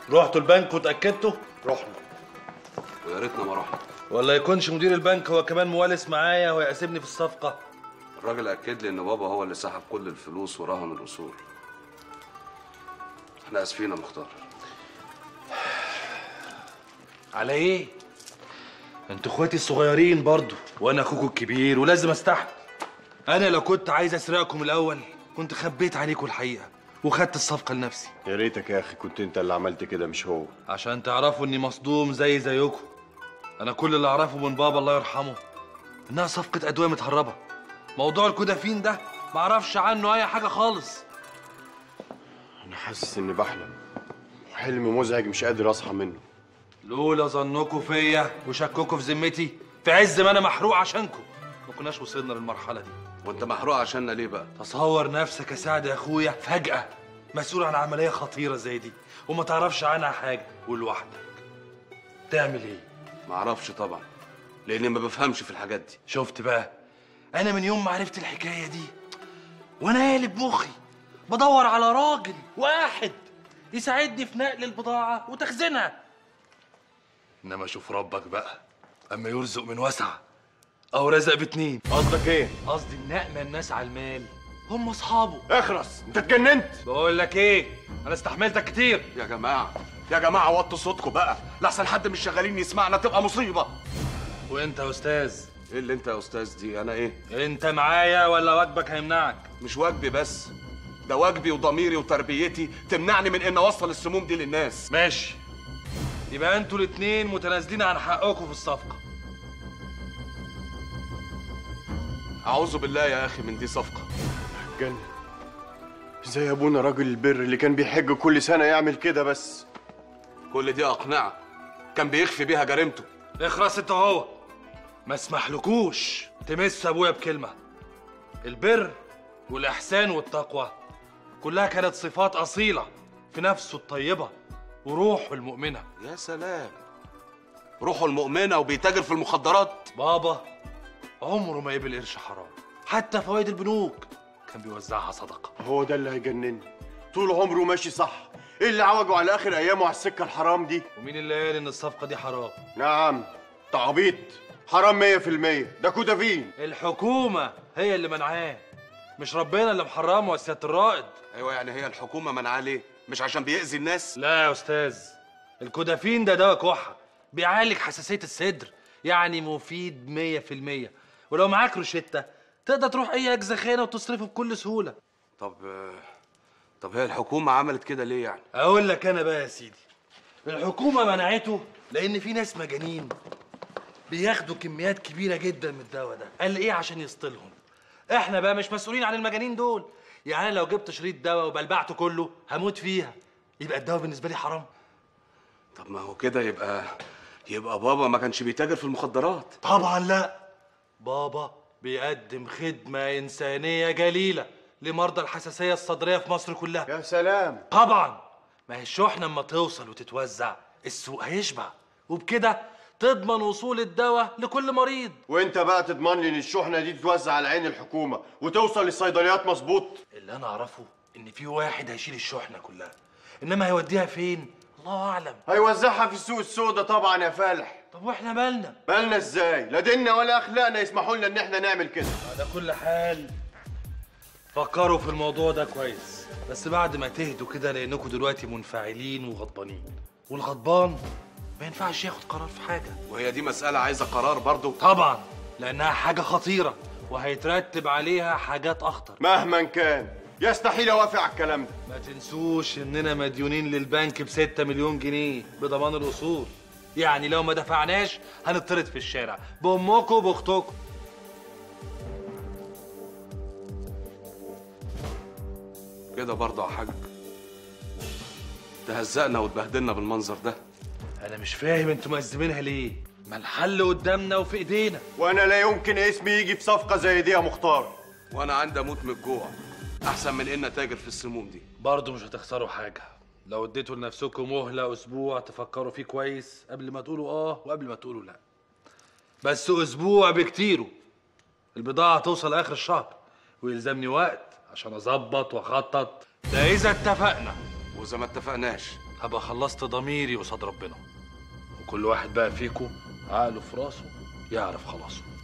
رحتوا البنك وتاكدتوا رحنا ويا ريتنا ما رحنا ولا يكونش مدير البنك هو كمان موالس معايا ويقاسمني في الصفقه الراجل اكد لي ان بابا هو اللي سحب كل الفلوس ورهن الاصول احنا اسفين يا مختار على ايه انتوا اخواتي الصغيرين برضو وانا اخوكوا الكبير ولازم استحمل انا لو كنت عايز اسرقكم الاول كنت خبيت عليكم الحقيقه وخدت الصفقه لنفسي يا ريتك يا اخي كنت انت اللي عملت كده مش هو عشان تعرفوا اني مصدوم زي زيكم انا كل اللي اعرفه من بابا الله يرحمه انها صفقه ادويه متهربه موضوع الكودافين ده معرفش عنه اي حاجه خالص انا حاسس اني بحلم حلم مزعج مش قادر اصحى منه لولا ظنكم فيا وشككوا في ذمتي في عز ما انا محروق عشانكم ما كناش وصلنا للمرحله دي وانت محروق عشاننا ليه بقى تصور نفسك يا سعد يا اخويا فجأة مسؤول عن عملية خطيرة زي دي وما تعرفش عنها حاجة ولوحدك تعمل ايه؟ ما اعرفش طبعا لاني ما بفهمش في الحاجات دي شفت بقى انا من يوم ما عرفت الحكاية دي وانا قالب مخي بدور على راجل واحد يساعدني في نقل البضاعة وتخزينها انما شوف ربك بقى اما يرزق من وسع او رزق باتنين قصدك ايه قصدي ان نأمن الناس على المال هم اصحابه اخرس انت اتجننت بقول لك ايه انا استحملتك كتير يا جماعه يا جماعه وطوا صوتكم بقى لحسن حد من الشغالين يسمعنا تبقى مصيبه وانت يا استاذ ايه اللي انت يا استاذ دي انا ايه انت معايا ولا واجبك هيمنعك مش واجبي بس ده واجبي وضميري وتربيتي تمنعني من ان اوصل السموم دي للناس ماشي يبقى انتوا الاتنين متنازلين عن حقكم في الصفقه اعوذ بالله يا اخي من دي صفقه اتجنن ازاي ابونا راجل البر اللي كان بيحج كل سنه يعمل كده بس كل دي اقنعه كان بيخفي بيها جريمته اخرس انت هو ما اسمحلكوش تمس ابويا بكلمه البر والاحسان والتقوى كلها كانت صفات اصيله في نفسه الطيبه وروحه المؤمنه يا سلام روحه المؤمنه وبيتاجر في المخدرات بابا عمره ما قبل قرش حرام حتى فوائد البنوك كان بيوزعها صدقه هو ده اللي هيجنني طول عمره ماشي صح ايه اللي عوجه على اخر ايامه على السكه الحرام دي ومين اللي قال ان الصفقه دي حرام نعم تعبيط حرام 100% ده كودافين الحكومه هي اللي منعاه مش ربنا اللي محرمه يا سياده الرائد ايوه يعني هي الحكومه منعاه ليه مش عشان بيأذي الناس لا يا استاذ الكودافين ده دواء كحه بيعالج حساسيه الصدر يعني مفيد مية في المية ولو معاك روشتة تقدر تروح اي اجزخانه وتصرفه بكل سهوله طب طب هي الحكومه عملت كده ليه يعني اقول لك انا بقى يا سيدي الحكومه منعته لان في ناس مجانين بياخدوا كميات كبيره جدا من الدواء ده قال ايه عشان يسطلهم احنا بقى مش مسؤولين عن المجانين دول يعني أنا لو جبت شريط دواء وبلبعته كله هموت فيها يبقى الدواء بالنسبه لي حرام طب ما هو كده يبقى يبقى بابا ما كانش بيتاجر في المخدرات طبعا لا بابا بيقدم خدمه انسانيه جليله لمرضى الحساسيه الصدريه في مصر كلها يا سلام طبعا ما هي الشحنه اما توصل وتتوزع السوق هيشبع وبكده تضمن وصول الدواء لكل مريض وانت بقى تضمن لي ان الشحنه دي تتوزع على عين الحكومه وتوصل للصيدليات مظبوط اللي انا اعرفه ان في واحد هيشيل الشحنه كلها انما هيوديها فين الله اعلم هيوزعها في السوق السوداء طبعا يا فالح طب واحنا مالنا بالنا ازاي لا ديننا ولا اخلاقنا يسمحوا لنا ان احنا نعمل كده على كل حال فكروا في الموضوع ده كويس بس بعد ما تهدوا كده لانكم دلوقتي منفعلين وغضبانين والغضبان ما ينفعش ياخد قرار في حاجه وهي دي مساله عايزه قرار برضو طبعا لانها حاجه خطيره وهيترتب عليها حاجات اخطر مهما كان يستحيل اوافق على الكلام ده ما تنسوش اننا مديونين للبنك ب 6 مليون جنيه بضمان الاصول يعني لو ما دفعناش هنطرد في الشارع بامكم وباختكم كده برضه يا حاج تهزقنا وتبهدلنا بالمنظر ده انا مش فاهم انتوا مأزمينها ليه ما الحل قدامنا وفي ايدينا وانا لا يمكن اسمي يجي في صفقه زي دي يا مختار وانا عندي اموت من الجوع احسن من ان اتاجر في السموم دي برضه مش هتخسروا حاجه لو اديتوا لنفسكم مهله اسبوع تفكروا فيه كويس قبل ما تقولوا اه وقبل ما تقولوا لا بس اسبوع بكتيره البضاعه هتوصل اخر الشهر ويلزمني وقت عشان اظبط واخطط ده اذا اتفقنا واذا ما اتفقناش هبقى خلصت ضميري قصاد ربنا وكل واحد بقى فيكم عقله في راسه يعرف خلاصه